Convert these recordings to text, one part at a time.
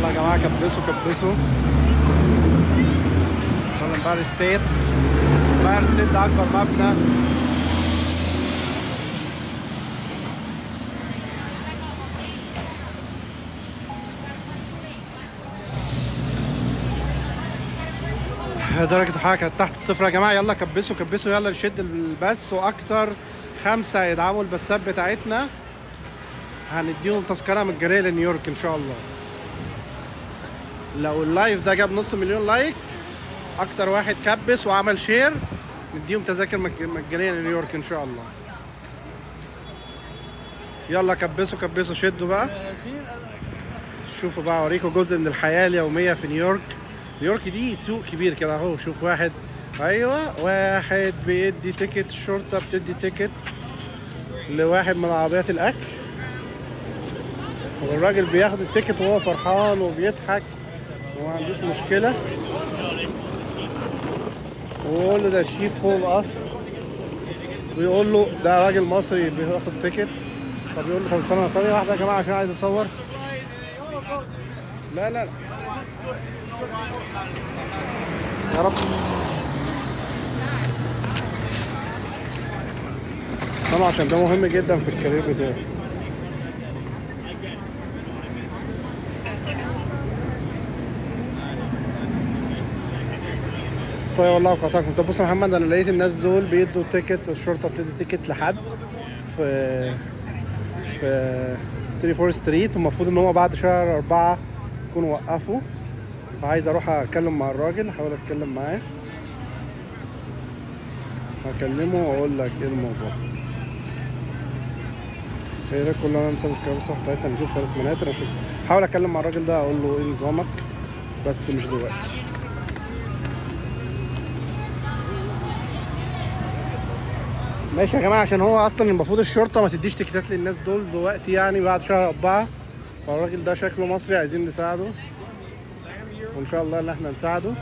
يلا يا جماعه كبسوا كبسوا يلا امباير ستيت امباير ستيت ده اكبر مبنى درجة الحرارة كانت تحت الصفر يا جماعة يلا كبسوا كبسوا يلا نشد البث وأكتر خمسة يدعموا البثات بتاعتنا هنديهم تذكرة مجانية لنيويورك إن شاء الله لو اللايف ده جاب نص مليون لايك أكتر واحد كبس وعمل شير نديهم تذاكر مج- مجانية لنيويورك إن شاء الله يلا كبسوا كبسوا شدوا بقى شوفوا بقى اوريكم جزء من الحياه اليوميه في نيويورك نيويورك دي سوق كبير كده اهو شوف واحد ايوه واحد بيدي تيكت الشرطه بتدي تيكت لواحد من عربيات الاكل والراجل بياخد التيكت وهو فرحان وبيضحك وما عندوش مشكله ويقول له ده الشيف بول اصل ويقول له ده راجل مصري بياخد تيكت طب يقول له طب استنى ثانيه واحده يا جماعه عشان عايز اصور لا لا لا يا رب طبعا عشان ده مهم جدا في الكارير بتاعي طيب والله قطعكم طب بص يا محمد انا لقيت الناس دول بيدوا تيكت الشرطه بتدي تيكت لحد في في 34 ستريت والمفروض ان هو بعد شهر أربعة يكونوا وقفوا فعايز اروح اتكلم مع الراجل احاول اتكلم معاه هكلمه واقول لك ايه الموضوع يا ريت كلنا نعمل سبسكرايب الصفحه بتاعتنا نشوف فارس مناتر اشوف احاول اتكلم مع الراجل ده اقول له ايه نظامك بس مش دلوقتي ماشي يا جماعه عشان هو اصلا المفروض الشرطه ما تديش تيكيتات للناس دول دلوقتي يعني بعد شهر أربعة فالراجل ده شكله مصري عايزين نساعده وان شاء الله ان احنا نساعده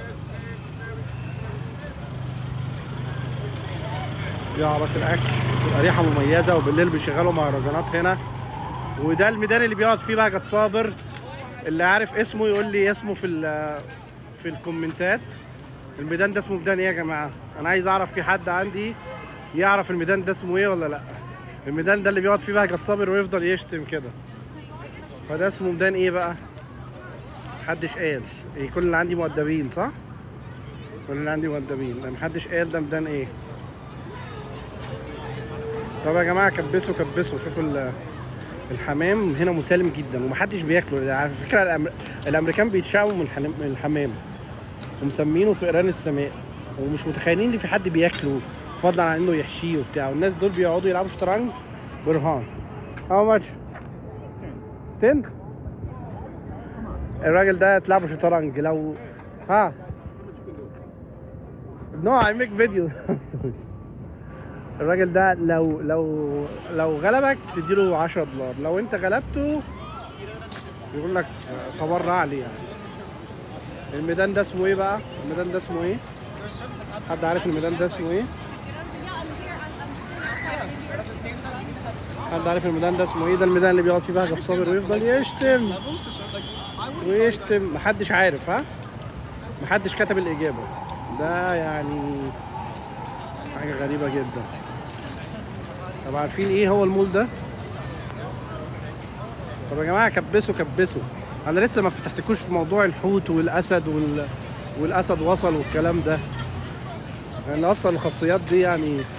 دي عربيات الاكل بتبقى ريحه مميزه وبالليل بيشغلوا مهرجانات هنا وده الميدان اللي بيقعد فيه بهجت صابر اللي عارف اسمه يقول لي اسمه في ال- في الكومنتات الميدان ده اسمه ميدان ايه يا جماعه انا عايز اعرف في حد عندي يعرف الميدان ده اسمه ايه ولا لا الميدان ده اللي بيقعد فيه بهجت صابر ويفضل يشتم كده فده اسمه ميدان ايه بقى محدش قال إيه كل اللي عندي مؤدبين صح كل اللي عندي مؤدبين لا محدش قال ده ميدان ايه طب يا جماعه كبسوا كبسوا شوفوا ال- الحمام هنا مسالم جدا ومحدش بياكله ده على فكره الأمر... الامريكان بيتشائموا من الحنم- من الحمام ومسمينه فئران السماء ومش متخيلين ان في حد بياكله فضلا عن انه يحشيه وبتاع والناس دول بيقعدوا يلعبوا شطرنج برهان هاو ماتش 10 الراجل ده تلعبوا شطرنج لو ها نو اي ميك فيديو الراجل ده لو لو لو غلبك تديله 10 دولار لو انت غلبته يقول لك تبرع لي يعني الميدان ده اسمه ايه بقى الميدان ده اسمه ايه حد عارف الميدان ده اسمه ايه حد عارف الميدان ده اسمه ايه ده الميدان اللي بيقعد فيه بهجة الصابر ويفضل يشتم ويشتم محدش عارف ها محدش كتب الاجابه ده يعني حاجه غريبه جدا طب عارفين ايه هو المول ده طب يا جماعه كبسوا كبسوا انا لسه ما فتحتكوش في موضوع الحوت والاسد وال... والاسد وصل والكلام ده لان اصلا الخاصيات دي يعني